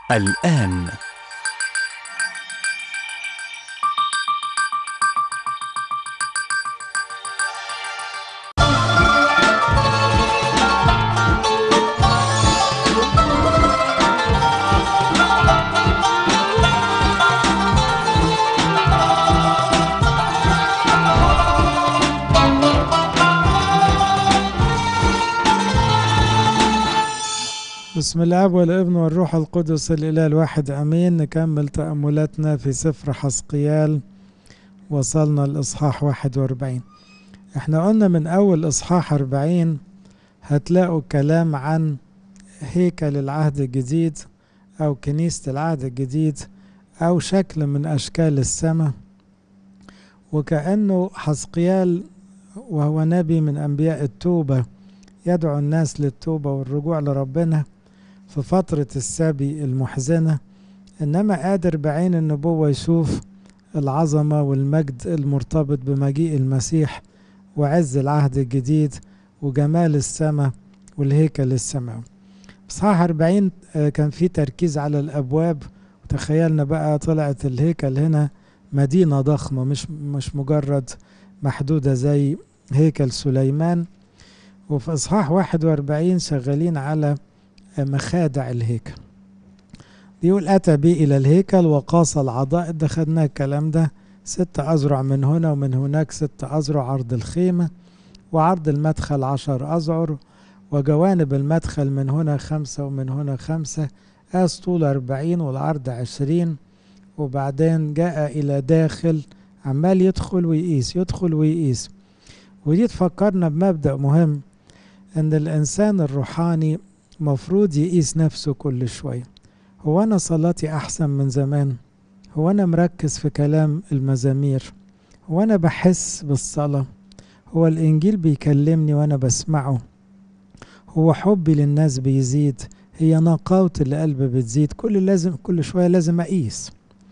الآن بسم الله والابن والروح القدس الإله الواحد أمين نكمل تأملاتنا في سفر حسقيال وصلنا الإصحاح 41 احنا قلنا من أول إصحاح 40 هتلاقوا كلام عن هيكل العهد الجديد أو كنيسة العهد الجديد أو شكل من أشكال السماء وكأنه حسقيال وهو نبي من أنبياء التوبة يدعو الناس للتوبة والرجوع لربنا في فترة السبي المحزنة إنما قادر بعين النبوة يشوف العظمة والمجد المرتبط بمجيء المسيح وعز العهد الجديد وجمال السماء والهيكل السماوي إصحاح 40 كان في تركيز على الأبواب وتخيلنا بقى طلعت الهيكل هنا مدينة ضخمة مش مش مجرد محدودة زي هيكل سليمان وفي إصحاح 41 شغالين على مخادع الهيكل بيقول أتى بي إلى الهيكل وقاس العضائد ده خدنا الكلام ده ست أذرع من هنا ومن هناك ست أذرع عرض الخيمة وعرض المدخل عشر أذعر وجوانب المدخل من هنا خمسة ومن هنا خمسة قاس طول أربعين والعرض عشرين وبعدين جاء إلى داخل عمال يدخل ويقيس يدخل ويقيس ودي تفكرنا بمبدأ مهم إن الإنسان الروحاني مفروض يقيس نفسه كل شوية هو أنا صلاتي أحسن من زمان هو أنا مركز في كلام المزامير هو أنا بحس بالصلاة هو الإنجيل بيكلمني وأنا بسمعه هو حبي للناس بيزيد هي نقاوة القلب بتزيد كل لازم كل شوية لازم أقيس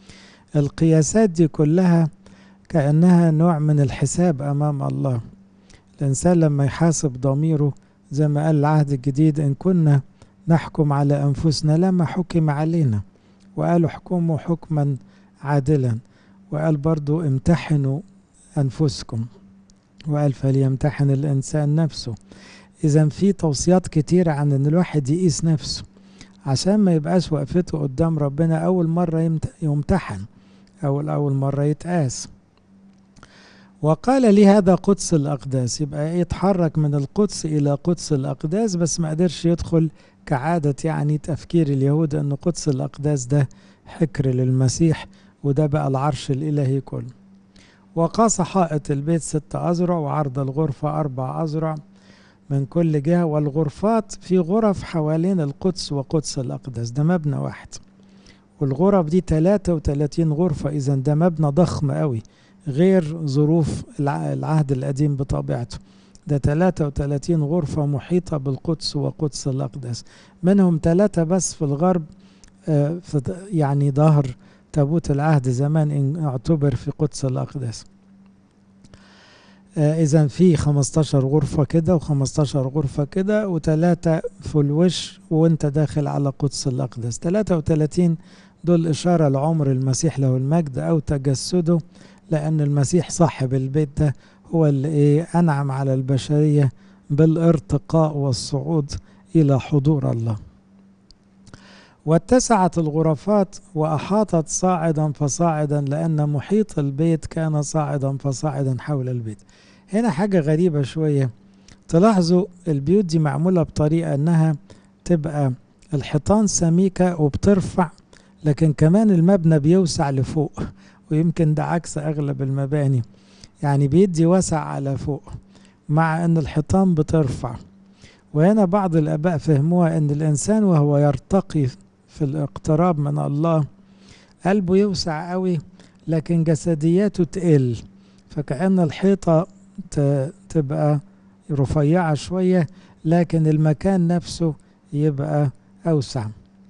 القياسات دي كلها كأنها نوع من الحساب أمام الله الإنسان لما يحاسب ضميره زي ما قال العهد الجديد إن كنا نحكم على أنفسنا لما حكم علينا وقالوا احكموا حكما عادلا وقال برضو امتحنوا أنفسكم وقال فليمتحن الإنسان نفسه إذا في توصيات كتيرة عن إن الواحد يقيس نفسه عشان ما يبقاش وقفته قدام ربنا أول مرة يمتحن أو أول مرة يتقاس وقال لي هذا قدس الأقداس يبقى يتحرك من القدس إلى قدس الأقداس بس ما قدرش يدخل كعادة يعني تفكير اليهود أن قدس الأقداس ده حكر للمسيح وده بقى العرش الإلهي كله وقاس حائط البيت ست أذرع وعرض الغرفة أربع أذرع من كل جهة والغرفات في غرف حوالين القدس وقدس الأقداس ده مبنى واحد والغرف دي 33 غرفة إذا ده مبنى ضخم قوي غير ظروف العهد القديم بطبيعته ده 33 غرفة محيطة بالقدس وقدس الأقداس منهم ثلاثة بس في الغرب في يعني ظهر تابوت العهد زمان إن اعتبر في قدس الأقداس إذا في 15 غرفة كده و15 غرفة كده وثلاثة في الوش وانت داخل على قدس الأقداس 33 دول إشارة لعمر المسيح له المجد أو تجسده لأن المسيح صاحب البيت ده هو اللي إيه أنعم على البشرية بالارتقاء والصعود إلى حضور الله واتسعت الغرفات وأحاطت صاعدا فصاعدا لأن محيط البيت كان صاعدا فصاعدا حول البيت هنا حاجة غريبة شوية تلاحظوا البيوت دي معمولة بطريقة أنها تبقى الحيطان سميكة وبترفع لكن كمان المبنى بيوسع لفوق ويمكن ده عكس أغلب المباني يعني بيدي وسع على فوق مع أن الحيطان بترفع وهنا بعض الآباء فهموها أن الإنسان وهو يرتقي في الاقتراب من الله قلبه يوسع قوي لكن جسدياته تقل فكأن الحيطة تبقى رفيعة شوية لكن المكان نفسه يبقى أوسع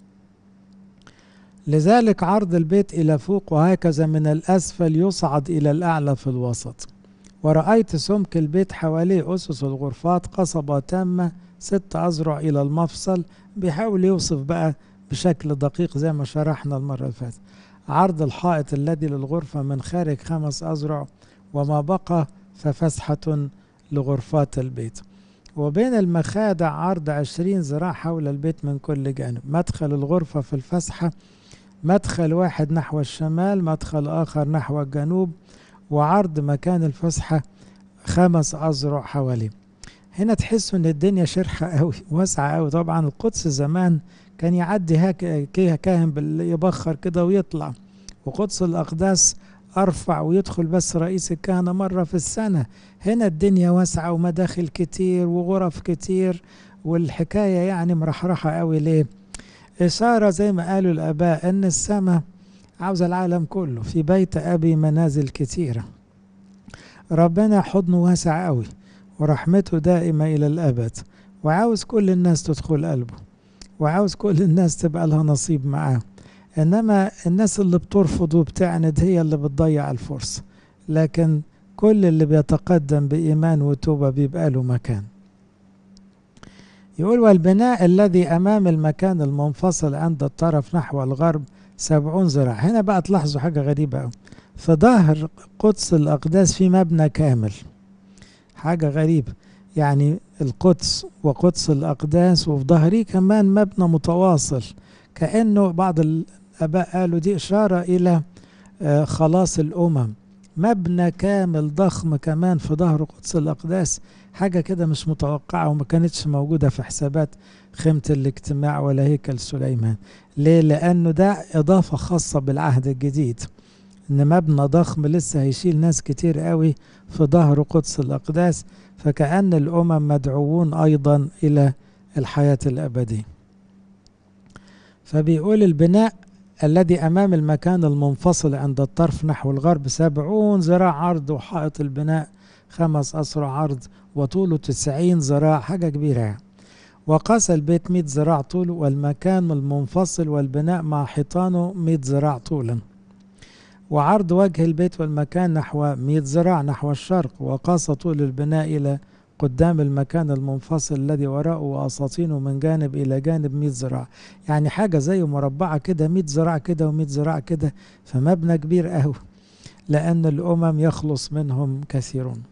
لذلك عرض البيت إلى فوق وهكذا من الأسفل يصعد إلى الأعلى في الوسط ورأيت سمك البيت حواليه أسس الغرفات قصبة تامة ست أذرع إلى المفصل بيحاول يوصف بقى بشكل دقيق زي ما شرحنا المرة اللي فاتت عرض الحائط الذي للغرفة من خارج خمس أذرع وما بقى ففسحة لغرفات البيت وبين المخادع عرض عشرين ذراع حول البيت من كل جانب مدخل الغرفة في الفسحة مدخل واحد نحو الشمال مدخل آخر نحو الجنوب وعرض مكان الفسحة خمس أذرع حواليه هنا تحسوا ان الدنيا شرحة قوي واسعة قوي طبعا القدس زمان كان يعدي هاك كاهن يبخر كده ويطلع وقدس الأقداس أرفع ويدخل بس رئيس الكهنة مرة في السنة هنا الدنيا واسعة ومداخل كتير وغرف كتير والحكاية يعني مرحرحة قوي ليه إشارة زي ما قالوا الآباء إن السماء عاوزة العالم كله في بيت أبي منازل كتيرة ربنا حضنه واسع قوي ورحمته دائمة إلى الأبد وعاوز كل الناس تدخل قلبه وعاوز كل الناس تبقى لها نصيب معاه إنما الناس اللي بترفض وبتعند هي اللي بتضيع الفرصة لكن كل اللي بيتقدم بإيمان وتوبة بيبقى له مكان يقول والبناء الذي أمام المكان المنفصل عند الطرف نحو الغرب سبعون ذراع هنا بقى تلاحظوا حاجة غريبة أوي في ظهر قدس الأقداس في مبنى كامل حاجة غريبة يعني القدس وقدس الأقداس وفي ظهريه كمان مبنى متواصل كأنه بعض الآباء قالوا دي إشارة إلى خلاص الأمم مبنى كامل ضخم كمان في ظهر قدس الأقداس حاجة كده مش متوقعة وما كانتش موجودة في حسابات خيمة الاجتماع ولا هيكل سليمان ليه؟ لأنه ده إضافة خاصة بالعهد الجديد إن مبنى ضخم لسه هيشيل ناس كتير قوي في ظهر قدس الأقداس فكأن الأمم مدعوون أيضا إلى الحياة الأبدية فبيقول البناء الذي أمام المكان المنفصل عند الطرف نحو الغرب سبعون ذراع عرض وحائط البناء خمس أسرع عرض وطوله تسعين ذراع حاجة كبيرة يعني. وقاس البيت مئة ذراع طول والمكان المنفصل والبناء مع حيطانه مئة ذراع طولا وعرض وجه البيت والمكان نحو مئة ذراع نحو الشرق وقاس طول البناء إلى قدام المكان المنفصل الذي وراءه وأساطينه من جانب إلى جانب 100 ذراع يعني حاجة زي مربعة كده 100 ذراع كده و100 ذراع كده فمبنى كبير قوي لأن الأمم يخلص منهم كثيرون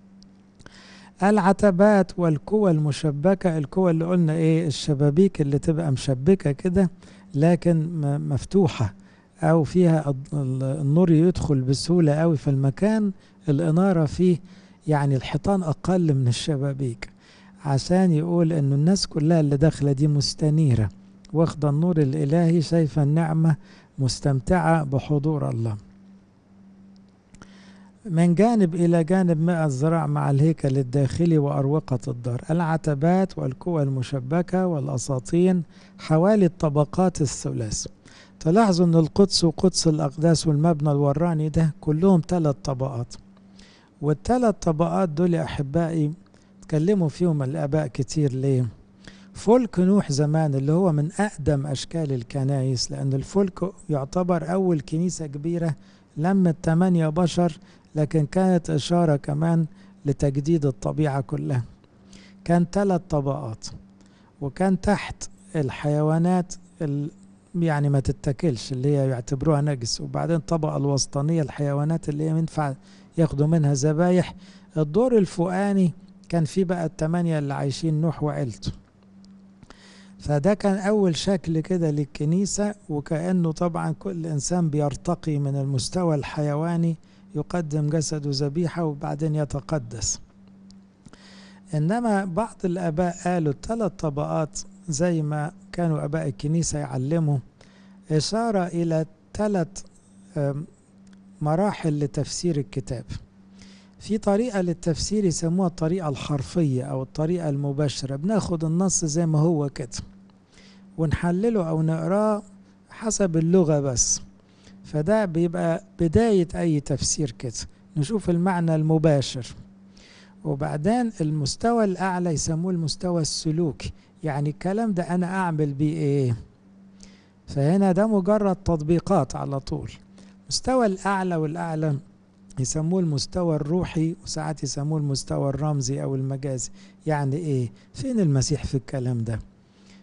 العتبات والكوى المشبكة الكوى اللي قلنا إيه الشبابيك اللي تبقى مشبكة كده لكن مفتوحة أو فيها النور يدخل بسهولة قوي في المكان الإنارة فيه يعني الحيطان أقل من الشبابيك عشان يقول إنه الناس كلها اللي داخلة دي مستنيرة واخدة النور الإلهي شايفة النعمة مستمتعة بحضور الله من جانب إلى جانب مئة ذراع مع الهيكل الداخلي وأروقة الدار العتبات والكوى المشبكة والأساطين حوالي الطبقات الثلاث تلاحظوا أن القدس وقدس الأقداس والمبنى الوراني ده كلهم ثلاث طبقات والثلاث طبقات دول يا أحبائي تكلموا فيهم الآباء كتير ليه فلك نوح زمان اللي هو من أقدم أشكال الكنائس لأن الفلك يعتبر أول كنيسة كبيرة لمت ثمانية بشر لكن كانت إشارة كمان لتجديد الطبيعة كلها كان ثلاث طبقات وكان تحت الحيوانات يعني ما تتاكلش اللي هي يعتبروها نجس وبعدين الطبقة الوسطانية الحيوانات اللي هي ينفع ياخدوا منها ذبايح الدور الفوقاني كان فيه بقى التمانية اللي عايشين نوح وعيلته فده كان أول شكل كده للكنيسة وكأنه طبعا كل إنسان بيرتقي من المستوى الحيواني يقدم جسده ذبيحة وبعدين يتقدس إنما بعض الآباء قالوا الثلاث طبقات زي ما كانوا آباء الكنيسة يعلموا إشارة إلى ثلاث مراحل لتفسير الكتاب في طريقة للتفسير يسموها الطريقة الحرفية أو الطريقة المباشرة بناخد النص زي ما هو كده ونحلله أو نقراه حسب اللغة بس فده بيبقى بداية أي تفسير كده نشوف المعنى المباشر وبعدين المستوى الأعلى يسموه المستوى السلوكي يعني الكلام ده أنا أعمل بيه إيه فهنا ده مجرد تطبيقات على طول المستوى الأعلى والأعلى يسموه المستوى الروحي وساعات يسموه المستوى الرمزي أو المجازي يعني إيه فين المسيح في الكلام ده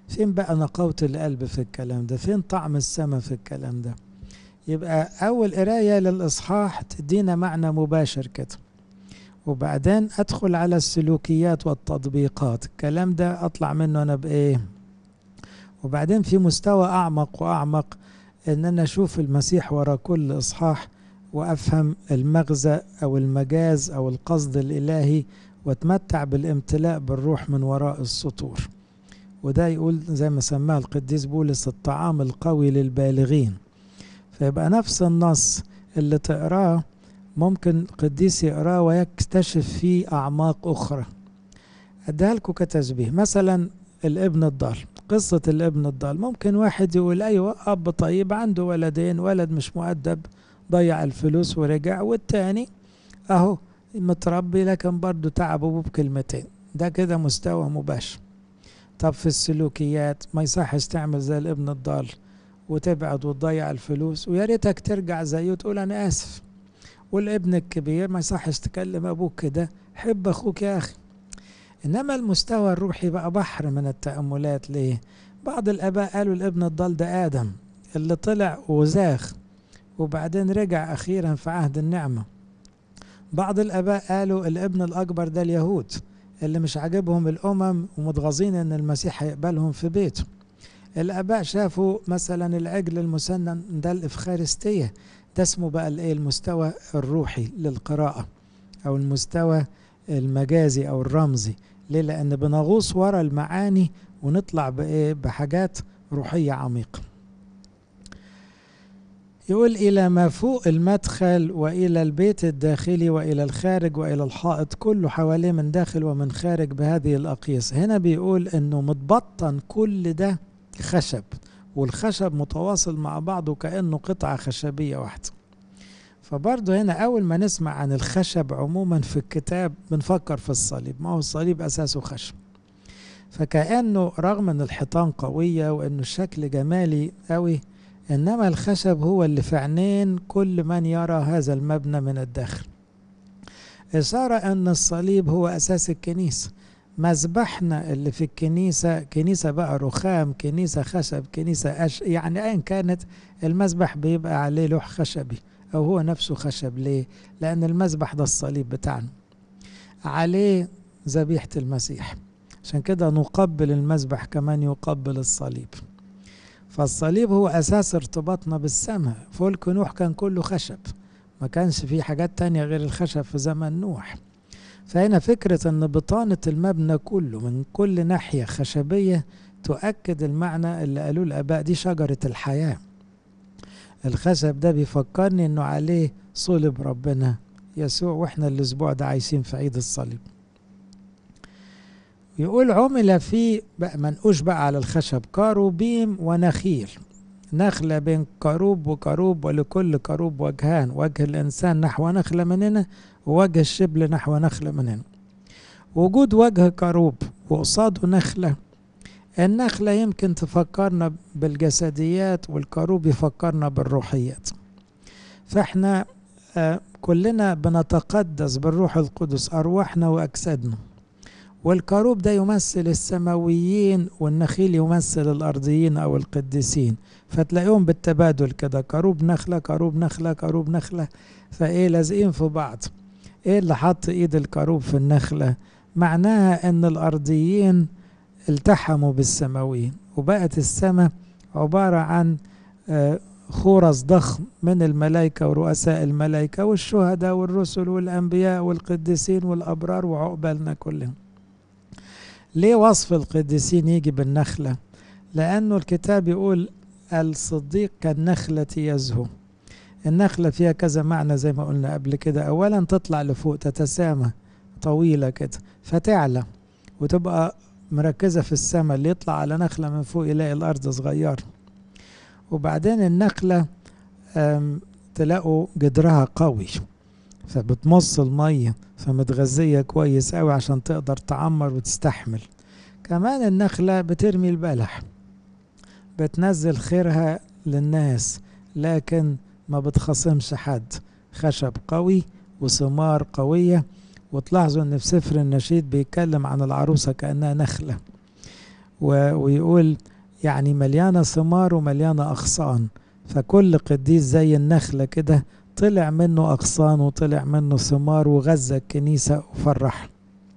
فين بقى نقاوة القلب في الكلام ده فين طعم السماء في الكلام ده يبقى أول قراية للإصحاح تدينا معنى مباشر كده وبعدين أدخل على السلوكيات والتطبيقات الكلام ده أطلع منه أنا بإيه وبعدين في مستوى أعمق وأعمق إن أنا أشوف المسيح ورا كل إصحاح وأفهم المغزى أو المجاز أو القصد الإلهي واتمتع بالامتلاء بالروح من وراء السطور وده يقول زي ما سماه القديس بولس الطعام القوي للبالغين فيبقى نفس النص اللي تقراه ممكن قديس يقراه ويكتشف فيه أعماق أخرى أديها لكم كتشبيه مثلا الابن الضال قصة الابن الضال ممكن واحد يقول أيوة أب طيب عنده ولدين ولد مش مؤدب ضيع الفلوس ورجع والتاني أهو متربي لكن برضه تعب أبوه بكلمتين ده كده مستوى مباشر طب في السلوكيات ما يصحش تعمل زي الابن الضال وتبعد وتضيع الفلوس ويا ريتك ترجع زيه وتقول انا اسف والابن الكبير ما يصحش تكلم ابوك كده حب اخوك يا اخي انما المستوى الروحي بقى بحر من التاملات ليه بعض الاباء قالوا الابن الضال ده ادم اللي طلع وزاخ وبعدين رجع اخيرا في عهد النعمه بعض الاباء قالوا الابن الاكبر ده اليهود اللي مش عاجبهم الامم ومتغاظين ان المسيح هيقبلهم في بيته الاباء شافوا مثلا العجل المسنن ده الافخارستيه ده اسمه بقى الايه المستوى الروحي للقراءه او المستوى المجازي او الرمزي ليه لان بنغوص ورا المعاني ونطلع بايه بحاجات روحيه عميقه يقول إلى ما فوق المدخل وإلى البيت الداخلي وإلى الخارج وإلى الحائط كله حواليه من داخل ومن خارج بهذه الأقيس هنا بيقول أنه متبطن كل ده خشب والخشب متواصل مع بعضه كأنه قطعة خشبية واحدة فبرضه هنا أول ما نسمع عن الخشب عموما في الكتاب بنفكر في الصليب ما هو الصليب أساسه خشب فكأنه رغم أن الحيطان قوية وأنه الشكل جمالي قوي إنما الخشب هو اللي في عينين كل من يرى هذا المبنى من الداخل إشارة أن الصليب هو أساس الكنيسة مذبحنا اللي في الكنيسة كنيسة بقى رخام كنيسة خشب كنيسة أش يعني أيا كانت المذبح بيبقى عليه لوح خشبي أو هو نفسه خشب ليه؟ لأن المذبح ده الصليب بتاعنا عليه ذبيحة المسيح عشان كده نقبل المذبح كمان يقبل الصليب فالصليب هو أساس ارتباطنا بالسماء فلك نوح كان كله خشب ما كانش فيه حاجات تانية غير الخشب في زمن نوح فهنا فكرة أن بطانة المبنى كله من كل ناحية خشبية تؤكد المعنى اللي قالوه الآباء دي شجرة الحياة الخشب ده بيفكرني أنه عليه صلب ربنا يسوع وإحنا الأسبوع ده عايشين في عيد الصليب يقول عمل فيه بقى منقوش بقى على الخشب كاروبيم ونخيل نخلة بين كروب وكروب ولكل كروب وجهان وجه الإنسان نحو نخلة من هنا ووجه الشبل نحو نخلة من هنا وجود وجه كروب وقصاده نخلة النخلة يمكن تفكرنا بالجسديات والكروب يفكرنا بالروحيات فاحنا آه كلنا بنتقدس بالروح القدس أرواحنا وأجسادنا والكروب ده يمثل السماويين والنخيل يمثل الأرضيين أو القديسين فتلاقيهم بالتبادل كده كروب نخلة كروب نخلة كروب نخلة فإيه لازقين في بعض إيه اللي حط إيد الكروب في النخلة معناها أن الأرضيين التحموا بالسماويين وبقت السماء عبارة عن خورس ضخم من الملائكة ورؤساء الملائكة والشهداء والرسل والأنبياء والقديسين والأبرار وعقبالنا كلهم ليه وصف القديسين يجي بالنخلة لأنه الكتاب يقول الصديق كالنخلة يزهو النخلة فيها كذا معنى زي ما قلنا قبل كده أولا تطلع لفوق تتسامى طويلة كده فتعلى وتبقى مركزة في السماء اللي يطلع على نخلة من فوق يلاقي الأرض صغيرة وبعدين النخلة تلاقوا جدرها قوي فبتمص المية فمتغذية كويس قوي عشان تقدر تعمر وتستحمل كمان النخلة بترمي البلح بتنزل خيرها للناس لكن ما بتخصمش حد خشب قوي وثمار قوية وتلاحظوا ان في سفر النشيد بيتكلم عن العروسة كأنها نخلة ويقول يعني مليانة ثمار ومليانة أغصان فكل قديس زي النخلة كده طلع منه أغصان وطلع منه ثمار وغذى الكنيسة وفرح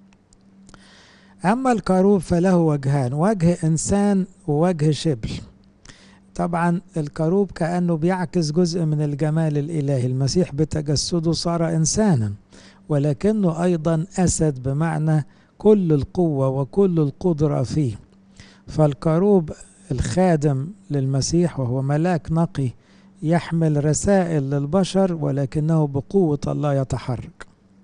أما الكروب فله وجهان وجه إنسان ووجه شبل طبعا الكروب كأنه بيعكس جزء من الجمال الإلهي المسيح بتجسده صار إنسانا ولكنه أيضا أسد بمعنى كل القوة وكل القدرة فيه فالكروب الخادم للمسيح وهو ملاك نقي يحمل رسائل للبشر ولكنه بقوة الله يتحرك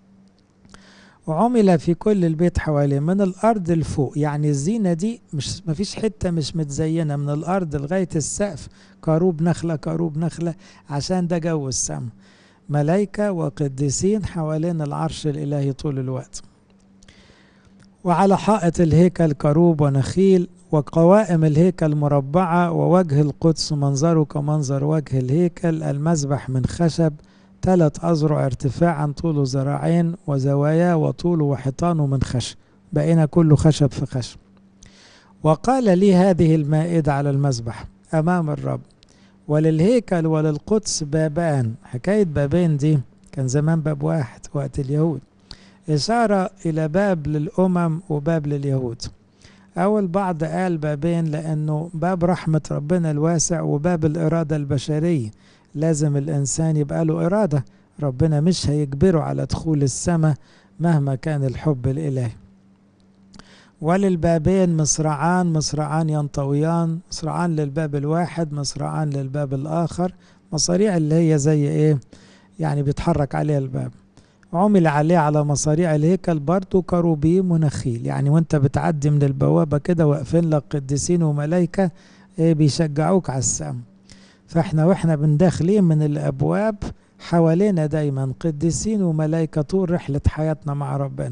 وعمل في كل البيت حواليه من الأرض لفوق يعني الزينة دي مش مفيش حتة مش متزينة من الأرض لغاية السقف كروب نخلة كروب نخلة عشان ده جو السماء ملايكة وقديسين حوالين العرش الإلهي طول الوقت وعلى حائط الهيكل كروب ونخيل وقوائم الهيكل مربعة ووجه القدس منظره كمنظر وجه الهيكل المذبح من خشب ثلاث أذرع ارتفاعا طوله ذراعين وزواياه وطوله وحيطانه من خشب بقينا كله خشب في خشب وقال لي هذه المائدة على المذبح أمام الرب وللهيكل وللقدس بابان حكاية بابين دي كان زمان باب واحد وقت اليهود إشارة إلى باب للأمم وباب لليهود أول بعض قال بابين لأنه باب رحمة ربنا الواسع وباب الإرادة البشرية لازم الإنسان يبقى له إرادة ربنا مش هيجبره على دخول السماء مهما كان الحب الإلهي وللبابين مصرعان مصرعان ينطويان مصرعان للباب الواحد مصرعان للباب الآخر مصاريع اللي هي زي إيه يعني بيتحرك عليها الباب عمل عليه على مصاريع الهيكل برضه كروبيم ونخيل يعني وانت بتعدي من البوابة كده واقفين لك قديسين وملايكة ايه بيشجعوك على السما فاحنا واحنا بنداخلين من الابواب حوالينا دايما قديسين وملايكة طول رحلة حياتنا مع ربنا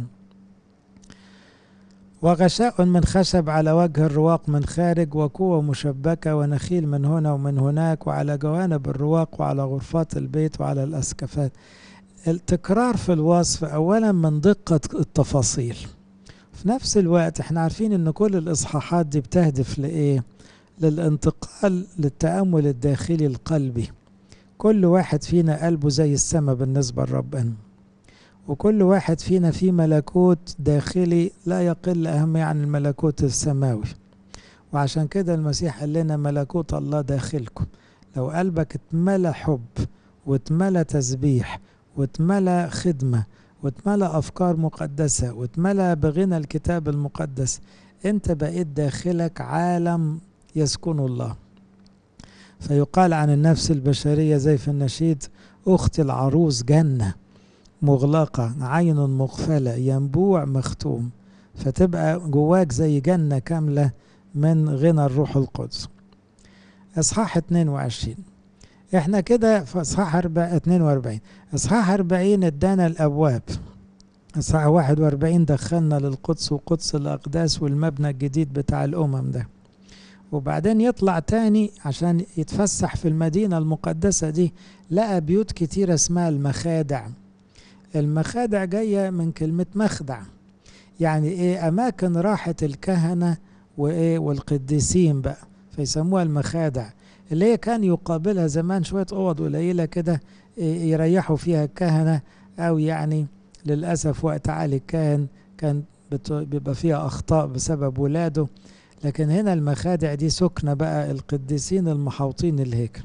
وغشاء من خشب على وجه الرواق من خارج وقوة مشبكة ونخيل من هنا ومن هناك وعلى جوانب الرواق وعلى غرفات البيت وعلى الأسكفات التكرار في الوصف أولا من دقة التفاصيل في نفس الوقت احنا عارفين ان كل الإصحاحات دي بتهدف لإيه للانتقال للتأمل الداخلي القلبي كل واحد فينا قلبه زي السماء بالنسبة لربنا وكل واحد فينا في ملكوت داخلي لا يقل أهمية عن الملكوت السماوي وعشان كده المسيح قال لنا ملكوت الله داخلكم لو قلبك اتملى حب واتملى تسبيح واتملى خدمة واتملى أفكار مقدسة واتملى بغنى الكتاب المقدس انت بقيت داخلك عالم يسكن الله فيقال عن النفس البشرية زي في النشيد أختي العروس جنة مغلقة عين مغفلة ينبوع مختوم فتبقى جواك زي جنة كاملة من غنى الروح القدس إصحاح 22 احنا كده في إصحاح 42 إصحاح 40 ادانا الأبواب إصحاح 41 دخلنا للقدس وقدس الأقداس والمبنى الجديد بتاع الأمم ده وبعدين يطلع تاني عشان يتفسح في المدينة المقدسة دي لقى بيوت كتيرة اسمها المخادع المخادع جاية من كلمة مخدع يعني ايه أماكن راحة الكهنة وإيه والقديسين بقى فيسموها المخادع اللي هي كان يقابلها زمان شوية أوض قليلة كده يريحوا فيها الكهنة أو يعني للأسف وقت علي الكاهن كان بيبقى فيها أخطاء بسبب ولاده لكن هنا المخادع دي سكنة بقى القديسين المحوطين الهيكل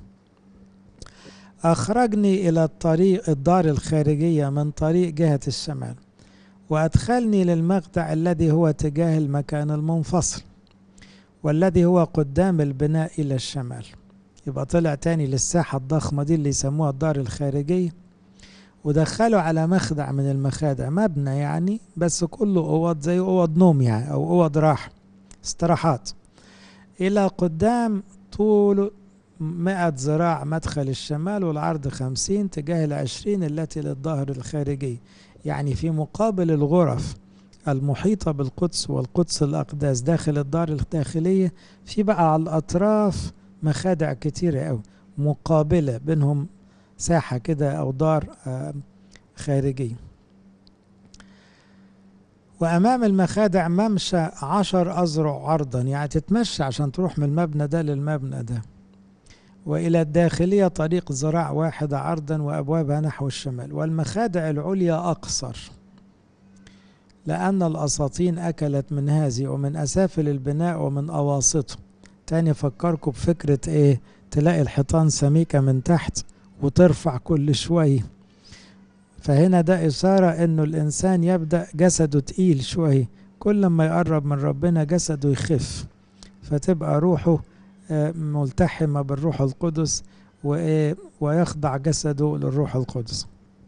أخرجني إلى الطريق الدار الخارجية من طريق جهة الشمال وأدخلني للمقطع الذي هو تجاه المكان المنفصل والذي هو قدام البناء إلى الشمال يبقى طلع تاني للساحة الضخمة دي اللي يسموها الدار الخارجية ودخلوا على مخدع من المخادع مبنى يعني بس كله أوض زي أوض نوم يعني أو أوض راحة استراحات إلى قدام طول مئة ذراع مدخل الشمال والعرض خمسين تجاه العشرين التي للظهر الخارجي يعني في مقابل الغرف المحيطة بالقدس والقدس الأقداس داخل الدار الداخلية في بقى على الأطراف مخادع كتيرة أوي مقابلة بينهم ساحة كده أو دار خارجية وأمام المخادع ممشى عشر أذرع عرضا يعني تتمشى عشان تروح من المبنى ده للمبنى ده وإلى الداخلية طريق ذراع واحدة عرضا وأبوابها نحو الشمال والمخادع العليا أقصر لأن الأساطين أكلت من هذه ومن أسافل البناء ومن أواسطه تاني فكركم بفكرة إيه تلاقي الحيطان سميكة من تحت وترفع كل شوية فهنا ده إشارة إنه الإنسان يبدأ جسده تقيل شوية كل ما يقرب من ربنا جسده يخف فتبقى روحه ملتحمة بالروح القدس ويخضع جسده للروح القدس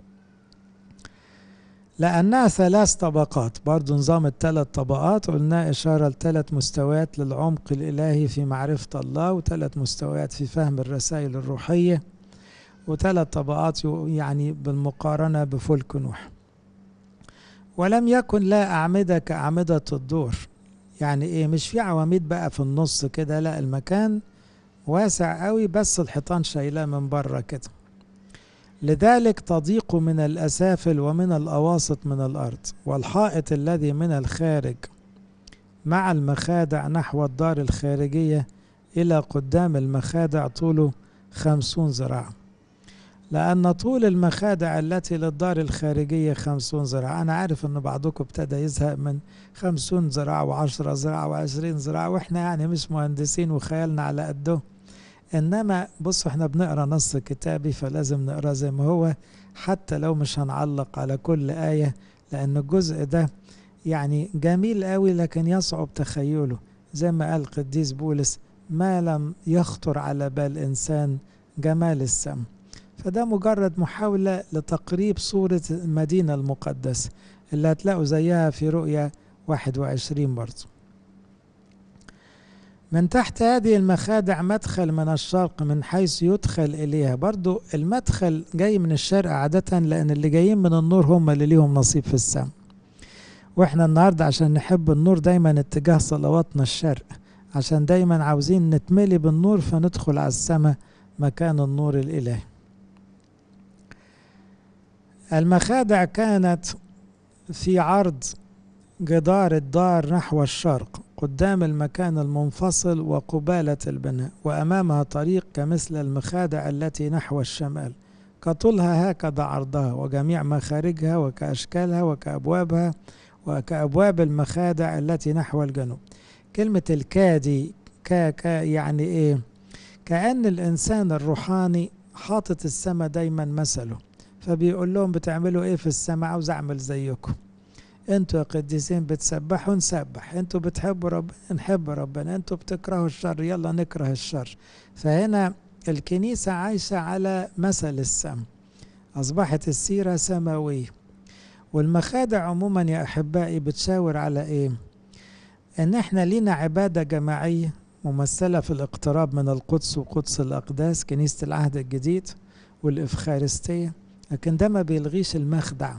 لأنها ثلاث طبقات برضو نظام الثلاث طبقات قلنا إشارة لثلاث مستويات للعمق الإلهي في معرفة الله وثلاث مستويات في فهم الرسائل الروحية وثلاث طبقات يعني بالمقارنة بفلك نوح ولم يكن لا أعمدة كأعمدة الدور يعني إيه مش في عواميد بقى في النص كده لا المكان واسع قوي بس الحيطان شايلاه من بره كده لذلك تضيق من الأسافل ومن الأواسط من الأرض والحائط الذي من الخارج مع المخادع نحو الدار الخارجية إلى قدام المخادع طوله خمسون ذراع لأن طول المخادع التي للدار الخارجية خمسون ذراع أنا عارف أن بعضكم ابتدى يزهق من خمسون ذراع وعشرة ذراع وعشرين ذراع وإحنا يعني مش مهندسين وخيالنا على قده إنما بصوا إحنا بنقرأ نص كتابي فلازم نقرأ زي ما هو حتى لو مش هنعلق على كل آية لأن الجزء ده يعني جميل قوي لكن يصعب تخيله زي ما قال قديس بولس ما لم يخطر على بال إنسان جمال السم فده مجرد محاولة لتقريب صورة المدينة المقدسة اللي هتلاقوا زيها في رؤية 21 برضه من تحت هذه المخادع مدخل من الشرق من حيث يدخل إليها برضو المدخل جاي من الشرق عادة لأن اللي جايين من النور هم اللي ليهم نصيب في السماء واحنا النهاردة عشان نحب النور دايما اتجاه صلواتنا الشرق عشان دايما عاوزين نتملي بالنور فندخل على السماء مكان النور الإلهي المخادع كانت في عرض جدار الدار نحو الشرق قدام المكان المنفصل وقبالة البناء وأمامها طريق كمثل المخادع التي نحو الشمال كطولها هكذا عرضها وجميع مخارجها وكأشكالها وكأبوابها وكأبواب المخادع التي نحو الجنوب كلمة الكادي كا كا يعني إيه كأن الإنسان الروحاني حاطط السماء دايما مثله فبيقول لهم بتعملوا إيه في السماء عاوز أعمل زيكم انتوا يا قديسين بتسبحوا نسبح انتوا بتحبوا ربنا نحب ربنا انتوا بتكرهوا الشر يلا نكره الشر فهنا الكنيسة عايشة على مثل السم أصبحت السيرة سماوية والمخادع عموما يا أحبائي بتشاور على إيه إن إحنا لينا عبادة جماعية ممثلة في الاقتراب من القدس وقدس الأقداس كنيسة العهد الجديد والإفخارستية لكن ده ما بيلغيش المخدع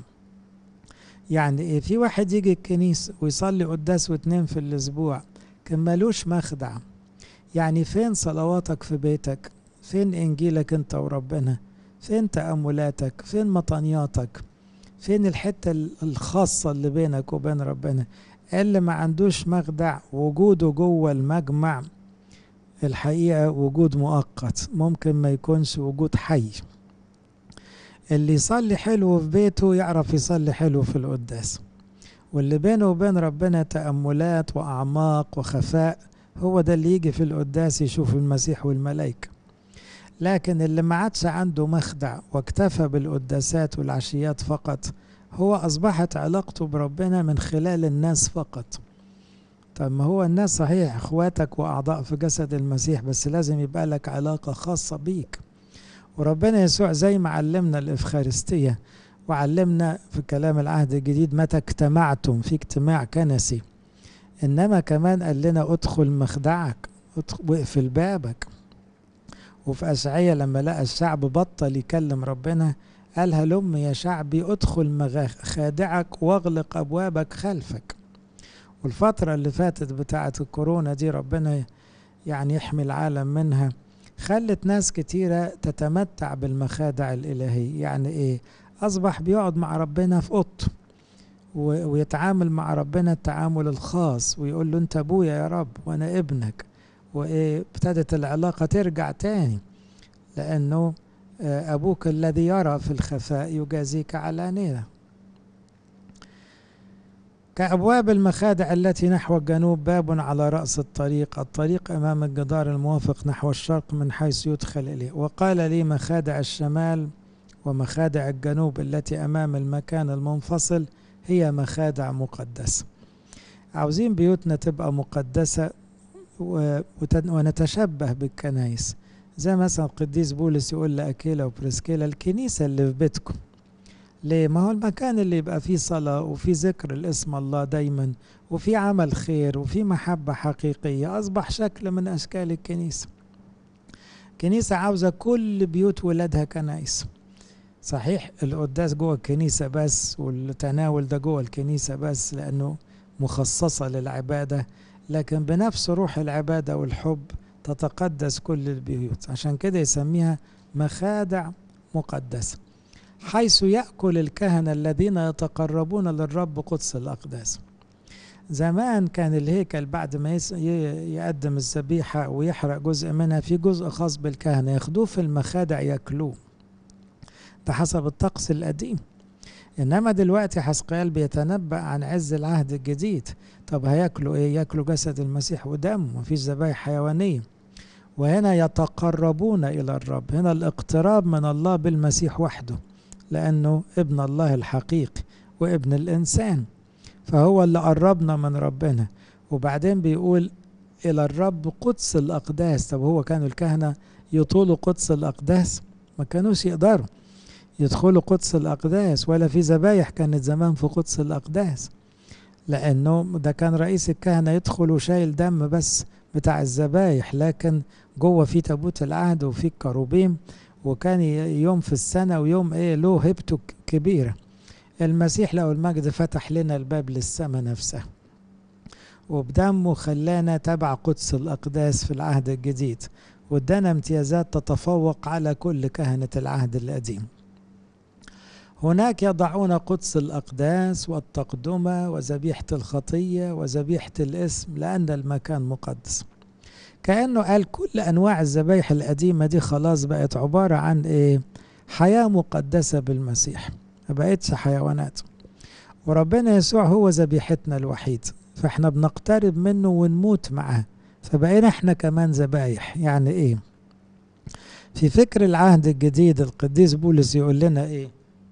يعني ايه في واحد يجي الكنيسة ويصلي قداس واتنين في الاسبوع كان ملوش مخدع يعني فين صلواتك في بيتك فين انجيلك انت وربنا فين تأملاتك فين مطانياتك فين الحتة الخاصة اللي بينك وبين ربنا اللي ما عندوش مخدع وجوده جوه المجمع الحقيقة وجود مؤقت ممكن ما يكونش وجود حي اللي يصلي حلو في بيته يعرف يصلي حلو في القداس واللي بينه وبين ربنا تأملات وأعماق وخفاء هو ده اللي يجي في القداس يشوف المسيح والملائكة لكن اللي ما عادش عنده مخدع واكتفى بالقداسات والعشيات فقط هو أصبحت علاقته بربنا من خلال الناس فقط طب ما هو الناس صحيح اخواتك واعضاء في جسد المسيح بس لازم يبقى لك علاقة خاصة بيك وربنا يسوع زي ما علمنا الإفخارستية وعلمنا في كلام العهد الجديد متى اجتمعتم في اجتماع كنسي إنما كمان قال لنا ادخل مخدعك واقفل بابك وفي أشعية لما لقى الشعب بطل يكلم ربنا قال هلم يا شعبي ادخل مخادعك واغلق أبوابك خلفك والفترة اللي فاتت بتاعة الكورونا دي ربنا يعني يحمي العالم منها خلت ناس كتيرة تتمتع بالمخادع الإلهية يعني إيه أصبح بيقعد مع ربنا في أوضته ويتعامل مع ربنا التعامل الخاص ويقول له انت ابويا يا رب وانا ابنك وابتدت العلاقة ترجع تاني لانه ابوك الذي يرى في الخفاء يجازيك علانية كأبواب المخادع التي نحو الجنوب باب على رأس الطريق الطريق أمام الجدار الموافق نحو الشرق من حيث يدخل إليه وقال لي مخادع الشمال ومخادع الجنوب التي أمام المكان المنفصل هي مخادع مقدسة عاوزين بيوتنا تبقى مقدسة ونتشبه بالكنايس زي مثلا القديس بولس يقول لأكيلا وبريسكيلا الكنيسة اللي في بيتكم ليه؟ ما هو المكان اللي يبقى فيه صلاة وفيه ذكر الاسم الله دايما وفيه عمل خير وفيه محبة حقيقية أصبح شكل من أشكال الكنيسة كنيسة عاوزة كل بيوت ولادها كنايس صحيح القداس جوه الكنيسة بس والتناول ده جوه الكنيسة بس لأنه مخصصة للعبادة لكن بنفس روح العبادة والحب تتقدس كل البيوت عشان كده يسميها مخادع مقدسة حيث يأكل الكهنة الذين يتقربون للرب قدس الأقداس زمان كان الهيكل بعد ما يقدم الذبيحة ويحرق جزء منها في جزء خاص بالكهنة ياخدوه في المخادع ياكلوه ده حسب الطقس القديم انما دلوقتي حسقيال بيتنبأ عن عز العهد الجديد طب هياكلوا ايه ياكلوا جسد المسيح ودمه مفيش ذبايح حيوانيه وهنا يتقربون الى الرب هنا الاقتراب من الله بالمسيح وحده لانه ابن الله الحقيقي وابن الانسان فهو اللي قربنا من ربنا وبعدين بيقول الى الرب قدس الاقداس طب هو كانوا الكهنه يطولوا قدس الاقداس ما كانوش يقدروا يدخلوا قدس الأقداس ولا في ذبايح كانت زمان في قدس الأقداس لأنه ده كان رئيس الكهنة يدخل وشايل دم بس بتاع الذبايح لكن جوه في تابوت العهد وفي الكروبيم وكان يوم في السنة ويوم ايه له هبته كبيرة المسيح له المجد فتح لنا الباب للسماء نفسها وبدمه خلانا تبع قدس الأقداس في العهد الجديد وادانا امتيازات تتفوق على كل كهنة العهد القديم هناك يضعون قدس الأقداس والتقدمة وذبيحة الخطية وذبيحة الاسم لأن المكان مقدس كأنه قال كل أنواع الذبايح القديمة دي خلاص بقت عبارة عن إيه حياة مقدسة بالمسيح ما بقتش حيوانات وربنا يسوع هو ذبيحتنا الوحيد فاحنا بنقترب منه ونموت معاه فبقينا احنا كمان ذبايح يعني ايه في فكر العهد الجديد القديس بولس يقول لنا ايه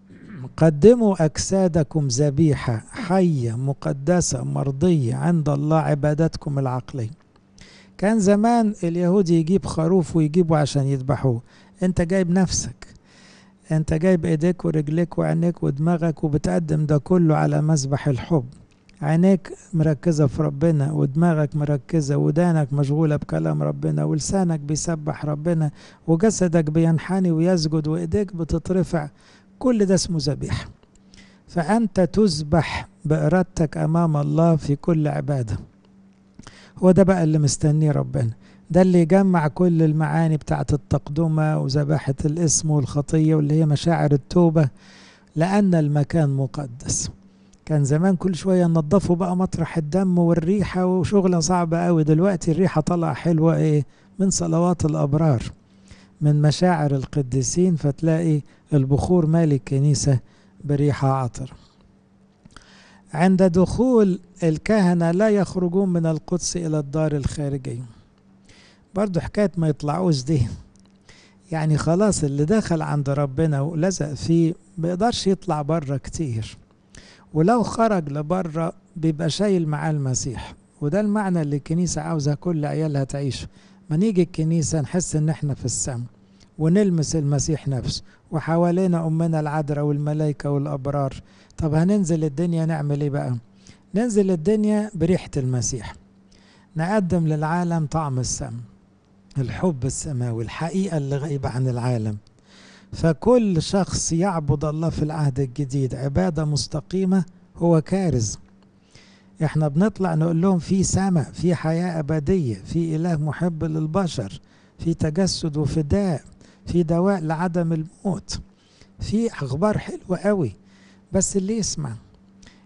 قدموا أجسادكم ذبيحة حية مقدسة مرضية عند الله عبادتكم العقلية كان زمان اليهودي يجيب خروف ويجيبه عشان يذبحوه انت جايب نفسك انت جايب ايديك ورجليك وعينيك ودماغك وبتقدم ده كله على مذبح الحب عينيك مركزة في ربنا ودماغك مركزة ودانك مشغولة بكلام ربنا ولسانك بيسبح ربنا وجسدك بينحني ويسجد وايديك بتترفع كل ده اسمه ذبيحة فأنت تذبح بإرادتك أمام الله في كل عبادة هو ده بقى اللي مستنيه ربنا ده اللي يجمع كل المعاني بتاعت التقدمة وذباحة الاسم والخطية واللي هي مشاعر التوبة لأن المكان مقدس كان زمان كل شوية ننضفوا بقى مطرح الدم والريحة وشغلة صعبة قوي دلوقتي الريحة طالعة حلوة ايه من صلوات الأبرار من مشاعر القديسين فتلاقي البخور مالي الكنيسة بريحة عطر عند دخول الكهنة لا يخرجون من القدس إلى الدار الخارجية برضو حكاية ما يطلعوش دي يعني خلاص اللي دخل عند ربنا ولزق فيه بيقدرش يطلع بره كتير ولو خرج لبره بيبقى شايل معاه المسيح وده المعنى اللي الكنيسة عاوزة كل عيالها تعيشه ما نيجي الكنيسة نحس ان احنا في السماء ونلمس المسيح نفسه وحوالينا أمنا العذراء والملائكة والأبرار طب هننزل الدنيا نعمل ايه بقى ننزل الدنيا بريحة المسيح نقدم للعالم طعم السماء الحب السماوي الحقيقة اللي غايبة عن العالم فكل شخص يعبد الله في العهد الجديد عبادة مستقيمة هو كارز احنا بنطلع نقول لهم في سماء في حياة أبدية في إله محب للبشر في تجسد وفداء في دواء لعدم الموت في أخبار حلوة قوي بس اللي يسمع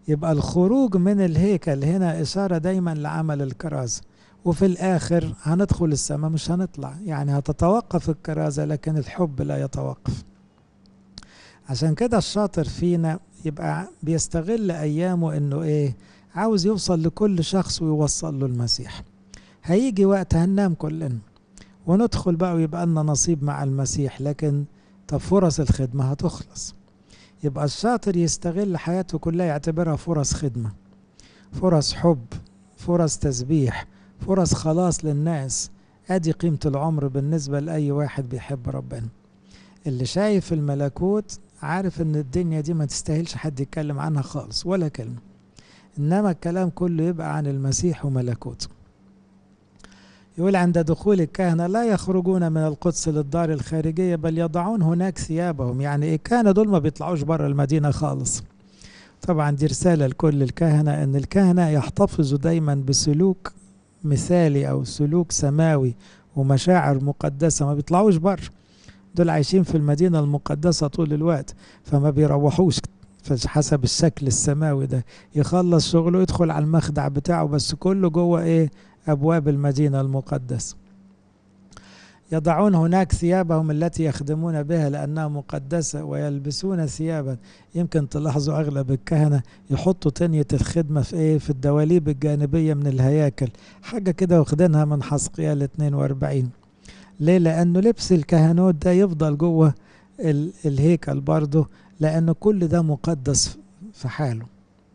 يبقى الخروج من الهيكل هنا إشارة دايما لعمل الكرازة وفي الآخر هندخل السماء مش هنطلع يعني هتتوقف الكرازة لكن الحب لا يتوقف عشان كده الشاطر فينا يبقى بيستغل أيامه إنه إيه عاوز يوصل لكل شخص ويوصل له المسيح هيجي وقت هننام كلنا وندخل بقى ويبقى لنا نصيب مع المسيح لكن طب فرص الخدمة هتخلص يبقى الشاطر يستغل حياته كلها يعتبرها فرص خدمة فرص حب فرص تسبيح فرص خلاص للناس ادي قيمة العمر بالنسبة لأي واحد بيحب ربنا اللي شايف الملكوت عارف ان الدنيا دي ما تستاهلش حد يتكلم عنها خالص ولا كلمة انما الكلام كله يبقى عن المسيح وملكوته يقول عند دخول الكهنة لا يخرجون من القدس للدار الخارجية بل يضعون هناك ثيابهم يعني الكهنة دول ما بيطلعوش بره المدينة خالص طبعا دي رسالة لكل الكهنة ان الكهنة يحتفظوا دايما بسلوك مثالي او سلوك سماوي ومشاعر مقدسة ما بيطلعوش بره دول عايشين في المدينة المقدسة طول الوقت فما بيروحوش حسب الشكل السماوي ده يخلص شغله يدخل على المخدع بتاعه بس كله جوه ايه أبواب المدينة المقدسة يضعون هناك ثيابهم التي يخدمون بها لأنها مقدسة ويلبسون ثيابا يمكن تلاحظوا أغلب الكهنة يحطوا تنية الخدمة في إيه في الدواليب الجانبية من الهياكل حاجة كده واخدينها من حسقيال 42 ليه لأنه لبس الكهنوت ده يفضل جوه الهيكل برضه لأنه كل ده مقدس في حاله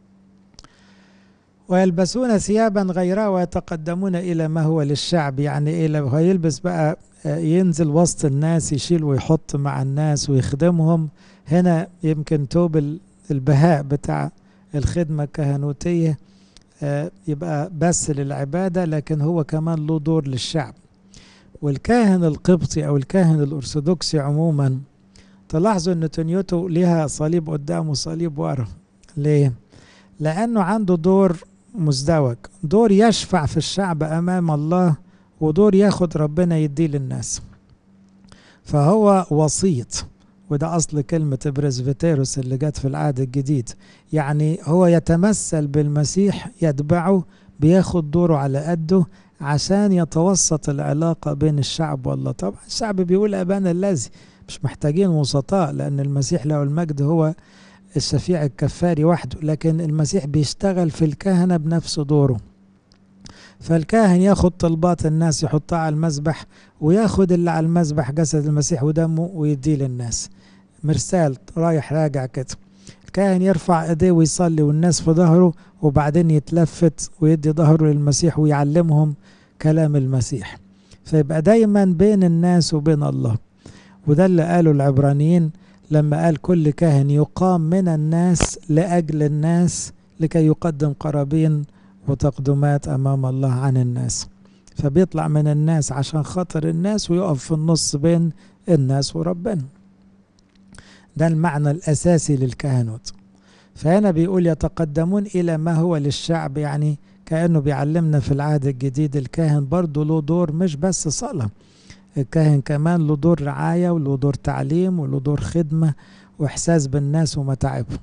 ويلبسون ثيابا غيرها ويتقدمون إلى ما هو للشعب يعني إيه لو هيلبس بقى ينزل وسط الناس يشيل ويحط مع الناس ويخدمهم هنا يمكن توب البهاء بتاع الخدمة الكهنوتية يبقى بس للعبادة لكن هو كمان له دور للشعب والكاهن القبطي أو الكاهن الأرثوذكسي عموما تلاحظوا أن تنيوتو ليها صليب قدام وصليب ورا ليه؟ لأنه عنده دور مزدوج دور يشفع في الشعب أمام الله ودور ياخد ربنا يديه للناس فهو وسيط وده أصل كلمة بريسبيتيروس اللي جت في العهد الجديد يعني هو يتمثل بالمسيح يتبعه بياخد دوره على قده عشان يتوسط العلاقة بين الشعب والله طبعا الشعب بيقول أبانا الذي مش محتاجين وسطاء لأن المسيح له المجد هو الشفيع الكفاري وحده لكن المسيح بيشتغل في الكهنة بنفس دوره فالكاهن ياخد طلبات الناس يحطها على المذبح وياخد اللي على المذبح جسد المسيح ودمه ويديه للناس مرسال رايح راجع كده الكاهن يرفع ايديه ويصلي والناس في ظهره وبعدين يتلفت ويدي ظهره للمسيح ويعلمهم كلام المسيح فيبقى دايما بين الناس وبين الله وده اللي قاله العبرانيين لما قال كل كاهن يقام من الناس لأجل الناس لكي يقدم قرابين وتقدمات أمام الله عن الناس فبيطلع من الناس عشان خاطر الناس ويقف في النص بين الناس وربنا ده المعنى الأساسي للكهنوت فهنا بيقول يتقدمون إلى ما هو للشعب يعني كأنه بيعلمنا في العهد الجديد الكاهن برضه له دور مش بس صلاة الكاهن كمان له دور رعاية وله دور تعليم وله دور خدمة وإحساس بالناس ومتاعبهم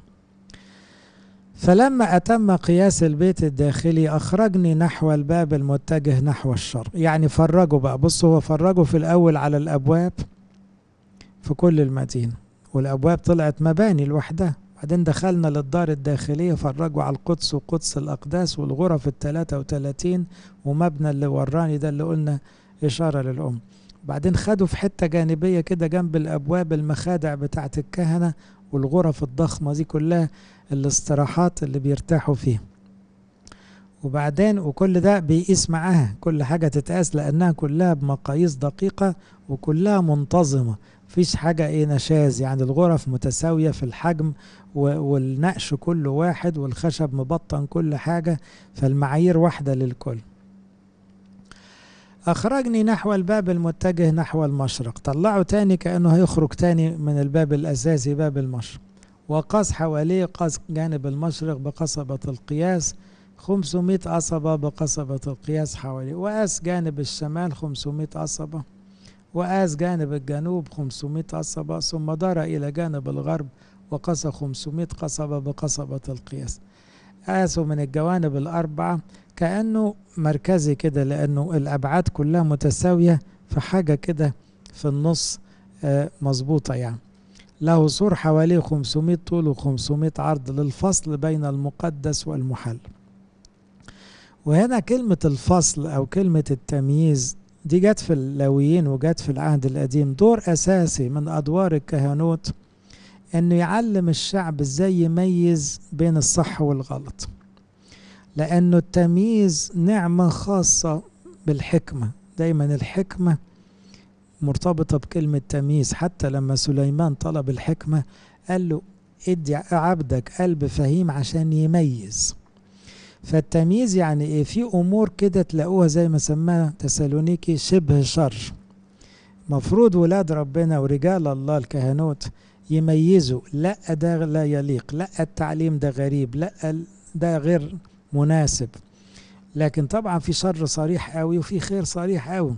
فلما أتم قياس البيت الداخلي أخرجني نحو الباب المتجه نحو الشرق يعني فرجوا بقى بصوا هو فرجوا في الأول على الأبواب في كل المدينة والأبواب طلعت مباني لوحدها بعدين دخلنا للدار الداخلية فرجوا على القدس وقدس الأقداس والغرف الثلاثة وثلاثين ومبنى اللي وراني ده اللي قلنا إشارة للأم بعدين خدوا في حتة جانبية كده جنب الأبواب المخادع بتاعة الكهنة والغرف الضخمة دي كلها الاستراحات اللي بيرتاحوا فيها وبعدين وكل ده بيقيس معاها كل حاجة تتقاس لأنها كلها بمقاييس دقيقة وكلها منتظمة مفيش حاجة ايه نشاز يعني الغرف متساوية في الحجم والنقش كله واحد والخشب مبطن كل حاجة فالمعايير واحدة للكل أخرجني نحو الباب المتجه نحو المشرق طلعه تاني كأنه هيخرج تاني من الباب الأساسي باب المشرق وقاس حواليه قاس جانب المشرق بقصبة القياس 500 قصبة بقصبة القياس حواليه وقاس جانب الشمال 500 قصبة وقاس جانب الجنوب 500 قصبة ثم دار إلى جانب الغرب وقاس 500 قصبة بقصبة القياس قاسوا من الجوانب الأربعة كأنه مركزي كده لأنه الأبعاد كلها متساوية في حاجة كده في النص مظبوطة يعني له سور حواليه 500 طول و500 عرض للفصل بين المقدس والمحل وهنا كلمة الفصل أو كلمة التمييز دي جت في اللاويين وجت في العهد القديم دور أساسي من أدوار الكهنوت إنه يعلم الشعب إزاي يميز بين الصح والغلط لأنه التمييز نعمة خاصة بالحكمة دايما الحكمة مرتبطة بكلمة تمييز حتى لما سليمان طلب الحكمة قال له ادي عبدك قلب فهيم عشان يميز فالتمييز يعني ايه في امور كده تلاقوها زي ما سماها تسالونيكي شبه شر مفروض ولاد ربنا ورجال الله الكهنوت يميزوا لا ده لا يليق لا التعليم ده غريب لا ده غير مناسب لكن طبعا في شر صريح قوي وفي خير صريح قوي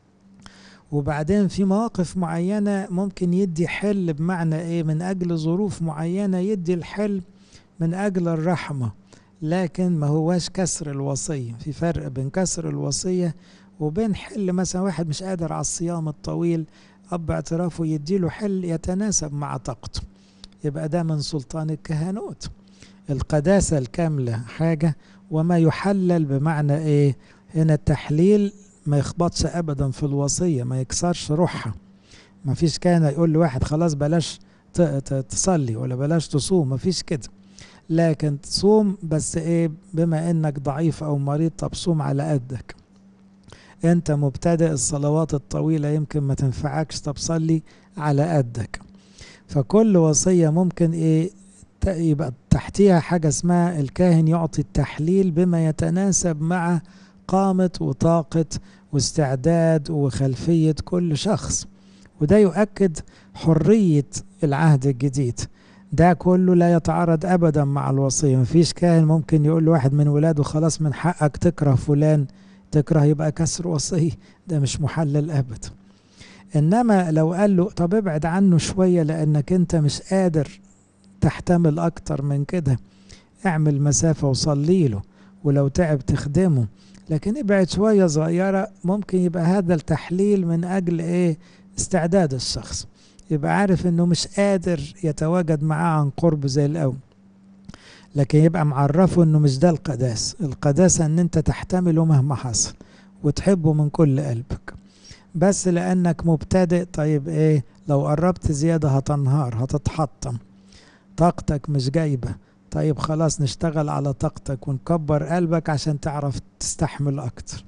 وبعدين في مواقف معينة ممكن يدي حل بمعنى ايه من اجل ظروف معينة يدي الحل من اجل الرحمة لكن ما هواش كسر الوصية في فرق بين كسر الوصية وبين حل مثلا واحد مش قادر على الصيام الطويل اب اعترافه يديله حل يتناسب مع طاقته يبقى ده من سلطان الكهنوت القداسة الكاملة حاجة وما يحلل بمعنى ايه هنا التحليل ما يخبطش ابدا في الوصيه ما يكسرش روحها ما فيش كان يقول لواحد خلاص بلاش تصلي ولا بلاش تصوم ما فيش كده لكن تصوم بس ايه بما انك ضعيف او مريض طب صوم على قدك انت مبتدئ الصلوات الطويله يمكن ما تنفعكش طب صلي على قدك فكل وصيه ممكن ايه يبقى تحتيها حاجه اسمها الكاهن يعطي التحليل بما يتناسب مع قامة وطاقة واستعداد وخلفية كل شخص وده يؤكد حرية العهد الجديد ده كله لا يتعارض أبدا مع الوصية مفيش كاهن ممكن يقول لواحد من ولاده خلاص من حقك تكره فلان تكره يبقى كسر وصية ده مش محلل أبدا إنما لو قال له طب ابعد عنه شوية لأنك أنت مش قادر تحتمل أكتر من كده اعمل مسافة وصلي له ولو تعب تخدمه لكن ابعد شوية صغيرة ممكن يبقى هذا التحليل من أجل إيه استعداد الشخص يبقى عارف إنه مش قادر يتواجد معاه عن قرب زي الأول لكن يبقى معرفه إنه مش ده القداس القداسة إن أنت تحتمله مهما حصل وتحبه من كل قلبك بس لأنك مبتدئ طيب إيه لو قربت زيادة هتنهار هتتحطم طاقتك مش جايبه طيب خلاص نشتغل على طاقتك ونكبر قلبك عشان تعرف تستحمل أكتر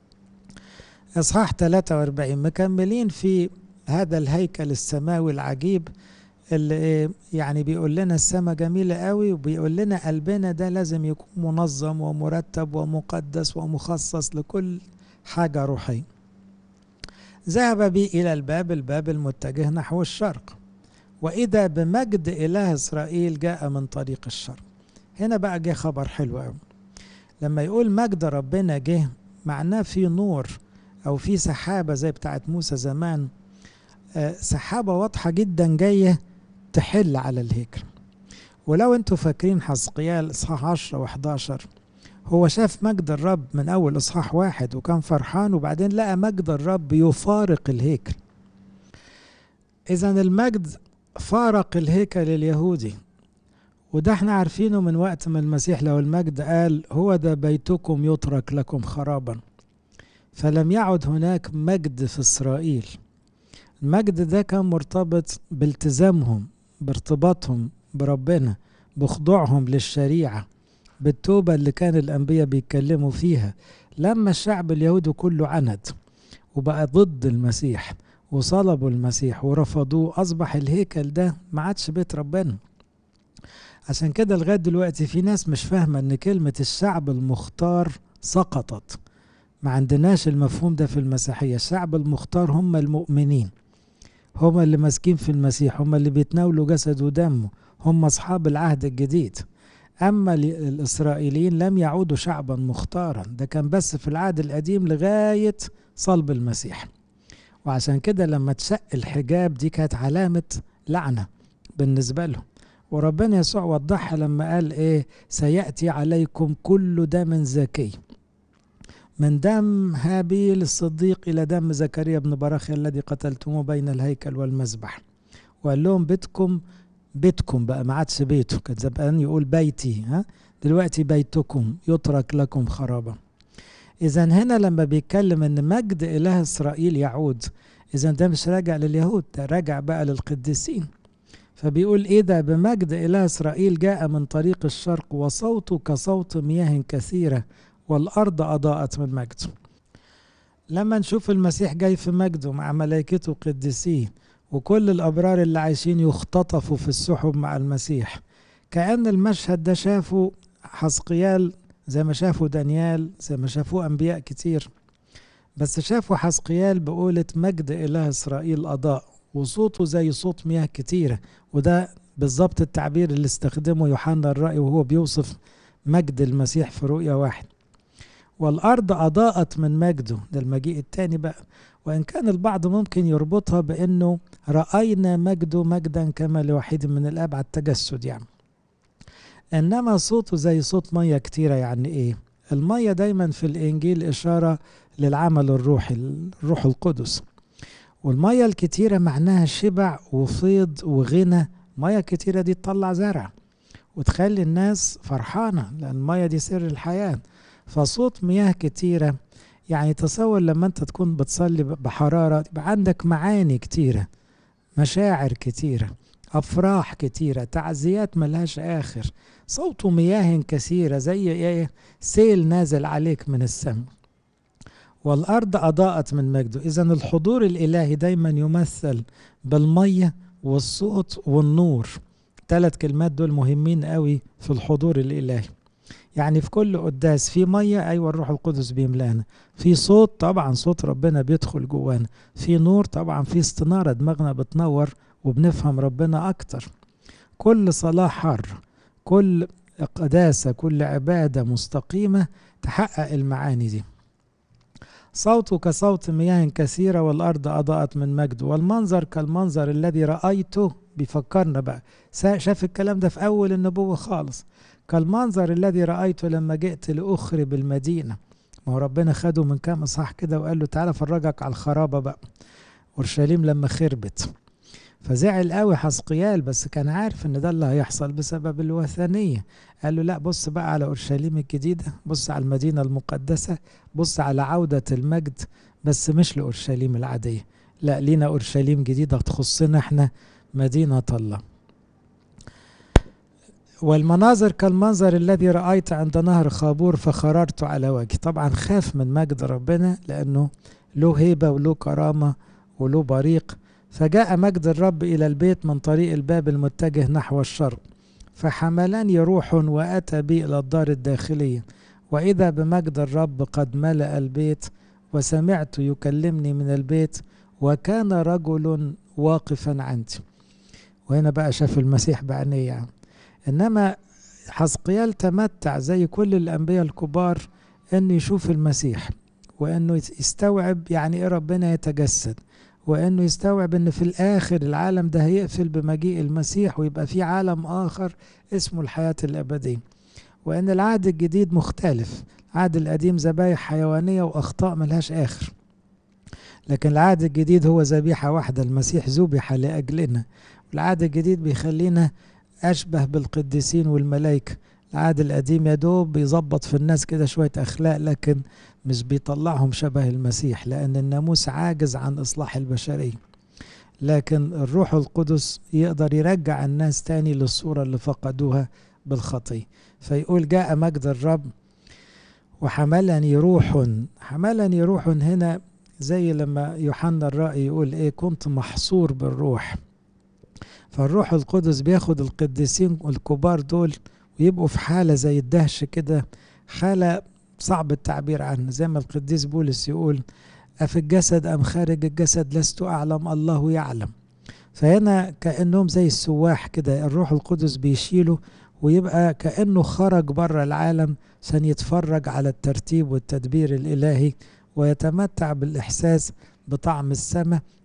إصحاح 43 مكملين في هذا الهيكل السماوي العجيب اللي يعني بيقول لنا السماء جميلة قوي وبيقول لنا قلبنا ده لازم يكون منظم ومرتب ومقدس ومخصص لكل حاجة روحية ذهب بي إلى الباب الباب المتجه نحو الشرق وإذا بمجد إله إسرائيل جاء من طريق الشرق هنا بقى جه خبر حلو قوي لما يقول مجد ربنا جه معناه في نور أو في سحابة زي بتاعت موسى زمان آه سحابة واضحة جدا جاية تحل على الهيكل ولو انتوا فاكرين حسقيال اصحاح 10 و11 هو شاف مجد الرب من اول اصحاح واحد وكان فرحان وبعدين لقى مجد الرب يفارق الهيكل اذا المجد فارق الهيكل اليهودي وده احنا عارفينه من وقت ما المسيح لو المجد قال هو ده بيتكم يترك لكم خرابا فلم يعد هناك مجد في اسرائيل المجد ده كان مرتبط بالتزامهم بارتباطهم بربنا بخضوعهم للشريعه بالتوبه اللي كان الانبياء بيتكلموا فيها لما الشعب اليهودي كله عند وبقى ضد المسيح وصلبوا المسيح ورفضوه اصبح الهيكل ده ما عادش بيت ربنا عشان كده لغايه دلوقتي في ناس مش فاهمه ان كلمه الشعب المختار سقطت ما عندناش المفهوم ده في المسيحيه الشعب المختار هم المؤمنين هم اللي ماسكين في المسيح هم اللي بيتناولوا جسد ودمه هم اصحاب العهد الجديد اما الاسرائيليين لم يعودوا شعبا مختارا ده كان بس في العهد القديم لغايه صلب المسيح وعشان كده لما تشق الحجاب دي كانت علامه لعنه بالنسبه لهم وربنا يسوع وضحها لما قال ايه سيأتي عليكم كل دم زكي من دم هابيل الصديق إلى دم زكريا بن براخي الذي قتلتموه بين الهيكل والمذبح وقال لهم بيتكم بيتكم بقى ما عادش بيته كان زمان يقول بيتي ها دلوقتي بيتكم يترك لكم خرابا إذا هنا لما بيتكلم إن مجد إله إسرائيل يعود إذا ده مش راجع لليهود ده راجع بقى للقديسين فبيقول إيه ده بمجد إله إسرائيل جاء من طريق الشرق وصوته كصوت مياه كثيرة والأرض أضاءت من مجده لما نشوف المسيح جاي في مجده مع ملائكته قديسيه وكل الأبرار اللي عايشين يختطفوا في السحب مع المسيح كأن المشهد ده شافه حسقيال زي ما شافوا دانيال زي ما شافوه أنبياء كتير بس شافوا حسقيال بقولة مجد إله إسرائيل أضاء وصوته زي صوت مياه كتيرة وده بالظبط التعبير اللي استخدمه يوحنا الرأي وهو بيوصف مجد المسيح في رؤيا واحد والأرض أضاءت من مجده ده المجيء التاني بقى وإن كان البعض ممكن يربطها بأنه رأينا مجده مجدا كما لواحد من الآب على التجسد يعني إنما صوته زي صوت مية كتيرة يعني إيه المية دايما في الإنجيل إشارة للعمل الروحي الروح القدس والمية الكتيرة معناها شبع وفيض وغنى مية كتيرة دي تطلع زرع وتخلي الناس فرحانة لأن المية دي سر الحياة فصوت مياه كتيرة يعني تصور لما انت تكون بتصلي بحرارة يبقى عندك معاني كتيرة مشاعر كتيرة أفراح كتيرة تعزيات ملهاش آخر صوت مياه كثيرة زي ايه سيل نازل عليك من السماء والأرض أضاءت من مجده إذا الحضور الإلهي دايما يمثل بالمية والصوت والنور ثلاث كلمات دول مهمين قوي في الحضور الإلهي يعني في كل قداس في مية أيوة الروح القدس بيملانا في صوت طبعا صوت ربنا بيدخل جوانا في نور طبعا في استنارة دماغنا بتنور وبنفهم ربنا أكتر كل صلاة حر كل قداسة كل عبادة مستقيمة تحقق المعاني دي صوته كصوت مياه كثيرة والأرض أضاءت من مجده والمنظر كالمنظر الذي رأيته بيفكرنا بقى شاف الكلام ده في أول النبوة خالص كالمنظر الذي رأيته لما جئت لأخرب المدينة ما هو ربنا خده من كام إصحاح كده وقال له تعالى فرجك على الخرابة بقى أورشليم لما خربت فزعل قوي حسقيال بس كان عارف ان ده اللي هيحصل بسبب الوثنية قال له لا بص بقى على أورشليم الجديدة بص على المدينة المقدسة بص على عودة المجد بس مش لأورشليم العادية لا لينا أورشليم جديدة تخصنا احنا مدينة الله والمناظر كالمنظر الذي رأيت عند نهر خابور فخررت على وجهي طبعا خاف من مجد ربنا لأنه له هيبة وله كرامة وله بريق فجاء مجد الرب إلى البيت من طريق الباب المتجه نحو الشرق فحملني روح وأتى بي إلى الدار الداخلية وإذا بمجد الرب قد ملأ البيت وسمعت يكلمني من البيت وكان رجل واقفا عندي وهنا بقى شاف المسيح بعينيه يعني. إنما حسقيال تمتع زي كل الأنبياء الكبار إنه يشوف المسيح وإنه يستوعب يعني إيه ربنا يتجسد وانه يستوعب ان في الاخر العالم ده هيقفل بمجيء المسيح ويبقى في عالم اخر اسمه الحياة الابدية وان العهد الجديد مختلف العهد القديم ذبايح حيوانية واخطاء ملهاش اخر لكن العهد الجديد هو ذبيحة واحدة المسيح ذبح لأجلنا العهد الجديد بيخلينا أشبه بالقديسين والملائكة العهد القديم يا دوب بيظبط في الناس كده شوية أخلاق لكن مش بيطلعهم شبه المسيح لأن الناموس عاجز عن إصلاح البشرية لكن الروح القدس يقدر يرجع الناس تاني للصورة اللي فقدوها بالخطية فيقول جاء مجد الرب وحملني روح حملني روح هنا زي لما يوحنا الرأي يقول ايه كنت محصور بالروح فالروح القدس بياخد القديسين الكبار دول ويبقوا في حالة زي الدهش كده حالة صعب التعبير عنه زي ما القديس بولس يقول أفي الجسد أم خارج الجسد لست أعلم الله يعلم فهنا كأنهم زي السواح كده الروح القدس بيشيله ويبقى كأنه خرج بره العالم عشان يتفرج على الترتيب والتدبير الإلهي ويتمتع بالإحساس بطعم السماء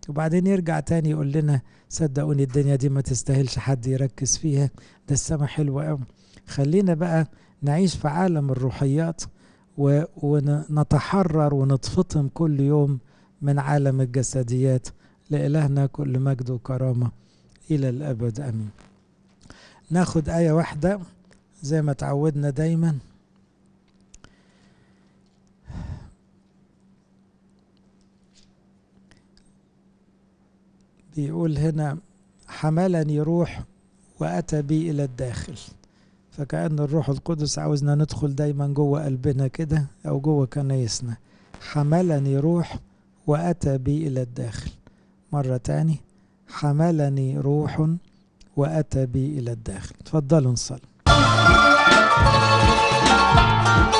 وبعدين يرجع تاني يقول لنا صدقوني الدنيا دي ما تستاهلش حد يركز فيها ده السما حلوة قوي خلينا بقى نعيش في عالم الروحيات و... ونتحرر ونتفطم كل يوم من عالم الجسديات لإلهنا كل مجد وكرامة إلى الأبد أمين ناخد آية واحدة زي ما تعودنا دايما بيقول هنا حملني روح وأتى بي إلى الداخل فكأن الروح القدس عاوزنا ندخل دايما جوه قلبنا كده أو جوه كنايسنا حملني روح وأتى بي إلى الداخل مرة تاني حملني روح وأتى بي إلى الداخل تفضلوا نصلي